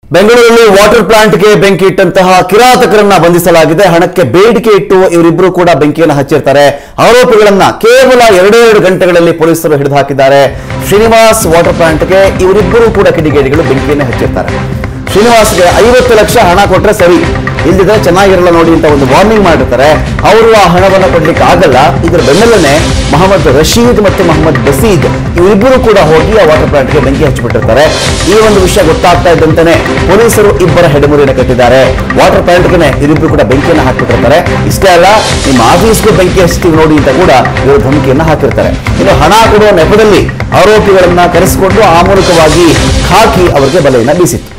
ಬೆಂಗಳೂರಲ್ಲಿ ವಾಟರ್ ಪ್ಲಾಂಟ್ಗೆ ಬೆಂಕಿ ಇಟ್ಟಂತಹ ಕಿರಾತಕರನ್ನ ಬಂಧಿಸಲಾಗಿದೆ ಹಣಕ್ಕೆ ಬೇಡಿಕೆ ಇಟ್ಟು ಇವರಿಬ್ಬರು ಕೂಡ ಬೆಂಕಿಯನ್ನು ಹಚ್ಚಿರ್ತಾರೆ ಆರೋಪಿಗಳನ್ನ ಕೇವಲ ಎರಡೆರಡು ಗಂಟೆಗಳಲ್ಲಿ ಪೊಲೀಸರು ಹಿಡಿದು ಹಾಕಿದ್ದಾರೆ ಶ್ರೀನಿವಾಸ್ ವಾಟರ್ ಪ್ಲಾಂಟ್ಗೆ ಇವರಿಬ್ಬರು ಕೂಡ ಕಿಡಿಗೇಡಿಗಳು ಬೆಂಕಿಯನ್ನು ಹಚ್ಚಿರ್ತಾರೆ ಶ್ರೀನಿವಾಸ್ಗೆ ಐವತ್ತು ಲಕ್ಷ ಹಣ ಕೊಟ್ರೆ ಸರಿ ಇಲ್ದಿದ್ರೆ ಚೆನ್ನಾಗಿರಲ್ಲ ನೋಡಿ ಅಂತ ಒಂದು ವಾರ್ನಿಂಗ್ ಮಾಡಿರ್ತಾರೆ ಅವರು ಆ ಹಣವನ್ನು ಕೊಡ್ಲಿಕ್ಕೆ ಆಗಲ್ಲ ಇದರ ಬೆನ್ನಲ್ಲೇ ಮೊಹಮ್ಮದ್ ರಶೀದ್ ಮತ್ತು ಮೊಹಮ್ಮದ್ ಬಸೀದ್ ಇವರಿಬ್ಬರು ಕೂಡ ಹೋಗಿ ಆ ವಾಟರ್ ಪ್ಲಾಂಟ್ಗೆ ಬೆಂಕಿ ಹಚ್ಚಿಬಿಟ್ಟಿರ್ತಾರೆ ಈ ಒಂದು ವಿಷಯ ಗೊತ್ತಾಗ್ತಾ ಇದ್ದಂತಾನೆ ಪೊಲೀಸರು ಇಬ್ಬರ ಹೆಡಮುರಿಯನ್ನು ಕಟ್ಟಿದ್ದಾರೆ ವಾಟರ್ ಪ್ಲಾಂಟ್ಗೆ ಇವರಿಬ್ಬರು ಕೂಡ ಬೆಂಕಿಯನ್ನು ಹಾಕಿಬಿಟ್ಟಿರ್ತಾರೆ ಇಷ್ಟೇ ಅಲ್ಲ ನಿಮ್ಮ ಆಫೀಸ್ಗೆ ಬೆಂಕಿ ಹಚ್ತೀವಿ ನೋಡಿ ಅಂತ ಕೂಡ ಇವರು ಧಮಕಿಯನ್ನು ಹಾಕಿರ್ತಾರೆ ಇನ್ನು ಹಣ ಕೊಡುವ ನೆಪದಲ್ಲಿ ಆರೋಪಿಗಳನ್ನ ಕರೆಸಿಕೊಂಡು ಆ ಮೂಲಕವಾಗಿ ಖಾಕಿ ಅವರಿಗೆ ಬಲೆಯನ್ನು ಬೀಸಿತ್ತು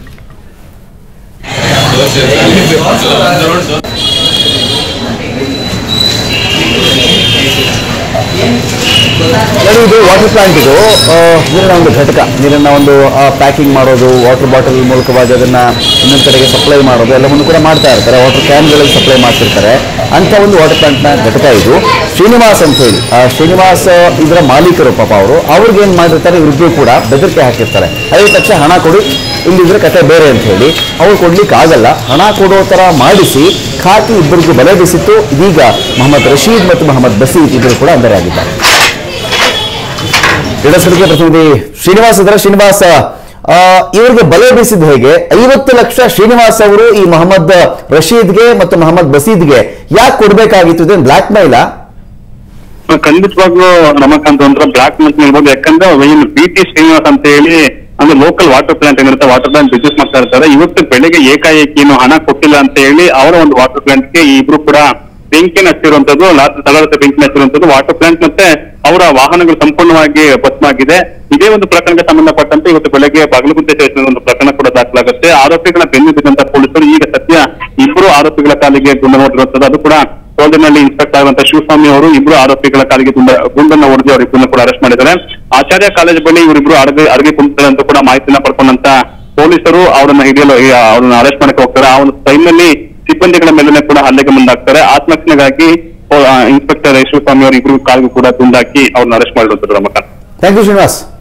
ನೋಡಿ, ಇದು ವಾಟರ್ ಪ್ಲಾಂಟ್ ಇದು ಆ, ನೀರಿನ ಒಂದು ಘಟಕ ನೀರನ್ನ ಒಂದು ಪ್ಯಾಕಿಂಗ್ ಮಾಡೋದು ವಾಟರ್ ಬಾಟಲ್ ಮೂಲಕವಾಗಿ ಅದನ್ನ ಇನ್ನೊಂದು ಕಡೆಗೆ ಸಪ್ಲೈ ಮಾಡೋದು ಎಲ್ಲವನ್ನು ಕೂಡ ಮಾಡ್ತಾ ಇರ್ತಾರೆ ವಾಟರ್ ಕ್ಯಾನ್ಗಳಲ್ಲಿ ಸಪ್ಲೈ ಮಾಡ್ತಿರ್ತಾರೆ ಅಂತ ಒಂದು ವಾಟರ್ ಪ್ಲಾಂಟ್ನ ಘಟಕ ಇದು ಶ್ರೀನಿವಾಸ್ ಅಂತ ಹೇಳಿ ಆ, ಶ್ರೀನಿವಾಸ್ ಇದರ ಮಾಲೀಕರು ಪಾಪ ಅವರು ಅವ್ರಿಗೆ ಏನ್ ಮಾಡಿರ್ತಾರೆ ಇವ್ರಿಗೂ ಕೂಡ ಬೆದರಿಕೆ ಹಾಕಿರ್ತಾರೆ ಐವತ್ತು ಲಕ್ಷ ಹಣ ಕೊಡಿ ಇಲ್ಲಿದ್ರೆ ಕತೆ ಬೇರೆ ಅಂತ ಹೇಳಿ ಅವ್ರು ಕೊಡ್ಲಿಕ್ಕೆ ಆಗಲ್ಲ ಹಣ ಕೊಡೋ ತರ ಮಾಡಿಸಿ ಖಾಕಿ ಇಬ್ಬರಿಗೂ ಬಲೆ ಬೀಸಿತ್ತು ಇದೀಗ ಮೊಹಮ್ಮದ್ ರಶೀದ್ ಮತ್ತು ಮೊಹಮ್ಮದ್ ಬಸೀದ್ ಇಬ್ಬರು ಕೂಡ ಅಂದರೆ ಆಗಿದ್ದಾರೆ ಕ್ರೀಡಾಸರಿಗೆ ಪ್ರತಿನಿಧಿ ಶ್ರೀನಿವಾಸ್ ಇದ್ದಾರೆ ಶ್ರೀನಿವಾಸ್ ಆ, ಇವರಿಗೆ ಬಲೆ ಬೀಸಿದ ಹೇಗೆ ಐವತ್ತು ಲಕ್ಷ ಶ್ರೀನಿವಾಸ್ ಅವರು ಈ ಮೊಹಮ್ಮದ್ ರಶೀದ್ಗೆ ಮತ್ತು ಮೊಹಮ್ಮದ್ ಬಸೀದ್ಗೆ ಯಾಕೆ ಕೊಡ್ಬೇಕಾಗಿತ್ತು ಇದೇನು ಬ್ಲಾಕ್ ಮೈಲಾ ಖಂಡಿತವಾಗ್ಲೂ ರಮಾಕಾಂತ್ ಅಂದ್ರೆ ಬ್ಲಾಕ್ ಮಂತ್ ಹೇಳ್ಬೋದು ಯಾಕಂದ್ರೆ ಏನು ಬಿ ಟಿ ಶ್ರೀನಿವಾಸ್ ಅಂತ ಹೇಳಿ ಅಂದ್ರೆ ಲೋಕಲ್ ವಾಟರ್ ಪ್ಲಾಂಟ್ ಏನಿರುತ್ತೆ ವಾಟರ್ ಪ್ಲಾಂಟ್ ಬಿಸ್ನೆಸ್ ಮಾಡ್ತಾ ಇರ್ತಾರೆ ಇವತ್ತು ಬೆಳಿಗ್ಗೆ ಏಕಾಏಕಿ ಏನು ಹಣ ಕೊಟ್ಟಿಲ್ಲ ಅಂತ ಹೇಳಿ ಅವರ ಒಂದು ವಾಟರ್ ಪ್ಲಾಂಟ್ ಗೆ ಈ ಇಬ್ರು ಕೂಡ ಬೆಂಕಿನ ಹಚ್ಚಿರುವಂತದ್ದು ತಳದ ಬೆಂಕಿನ ಹಚ್ಚಿರುವಂತದ್ದು ವಾಟರ್ ಪ್ಲಾಂಟ್ ಮತ್ತೆ ಅವರ ವಾಹನಗಳು ಸಂಪೂರ್ಣವಾಗಿ ಭಸ್ಮಾಗಿದೆ ಇದೇ ಒಂದು ಪ್ರಕರಣಕ್ಕೆ ಸಂಬಂಧಪಟ್ಟಂತೆ ಇವತ್ತು ಬೆಳಗ್ಗೆ ಬಾಗಲಕೋಟೆ ಸ್ಟೇಷನ್ ಒಂದು ಪ್ರಕರಣ ಕೂಡ ದಾಖಲಾಗುತ್ತೆ ಆರೋಪಿಗಳ ಬೆನ್ನು ಬಿದ್ದಂತ ಪೊಲೀಸರು ಈಗ ಸದ್ಯ ಇಬ್ಬರು ಆರೋಪಿಗಳ ಕಾಲಿಗೆ ಗುಂಡು ನೋಡಿರುವಂತದ್ದು ಅದು ಕೂಡ ಸೋಲಿನಲ್ಲಿ ಇನ್ಸ್ಪೆಕ್ಟರ್ ಆಗುವಂತ ಶಿವಸ್ವಾಮಿ ಅವರು ಇಬ್ರು ಆರೋಪಿಗಳ ಕಾಲಿಗೆ ತುಂಬ ಗುಂಡನ್ನ ಹೊಡೆದು ಅವರಿಬ್ಬರನ್ನ ಕೂಡ ಅರೆಸ್ಟ್ ಮಾಡಿದ್ದಾರೆ ಆಚಾರ್ಯ ಕಾಲೇಜ್ ಬಳಿ ಇವರಿಬ್ರು ಅಡಗೆ ಅಡಗೆ ಕುಂತಿದ್ದಾರೆ ಅಂತ ಕೂಡ ಮಾಹಿತಿನ ಪಡ್ಕೊಂಡಂತ ಪೊಲೀಸರು ಅವರನ್ನ ಹಿಡಿಯಲು ಈ- ಅವ್ರನ್ನ ಅರೆಸ್ಟ್ ಮಾಡಕ್ಕೆ ಹೋಗ್ತಾರೆ ಆ ಒಂದು ಟೈಮ್ನಲ್ಲಿ ಸಿಬ್ಬಂದಿಗಳ ಮೇಲೆನೆ ಕೂಡ ಹಲ್ಲೆಗೆ ಮುಂದಾಗ್ತಾರೆ ಆತ್ಮಹತ್ಯೆಗಾಗಿ ಇನ್ಸ್ಪೆಕ್ಟರ್ ಶಿವಸ್ವಾಮಿ ಅವರು ಇಬ್ರು ಕಾಲಿಗೂ ಕೂಡ ತುಂಡಾಕಿ ಅವ್ರನ್ನ ಅರೆಸ್ಟ್ ಮಾಡಿರುವಂತದ್ದು ರಮಕಾಂತ್ ಥ್ಯಾಂಕ್ ಯು ಶ್ರೀನಿವಾಸ್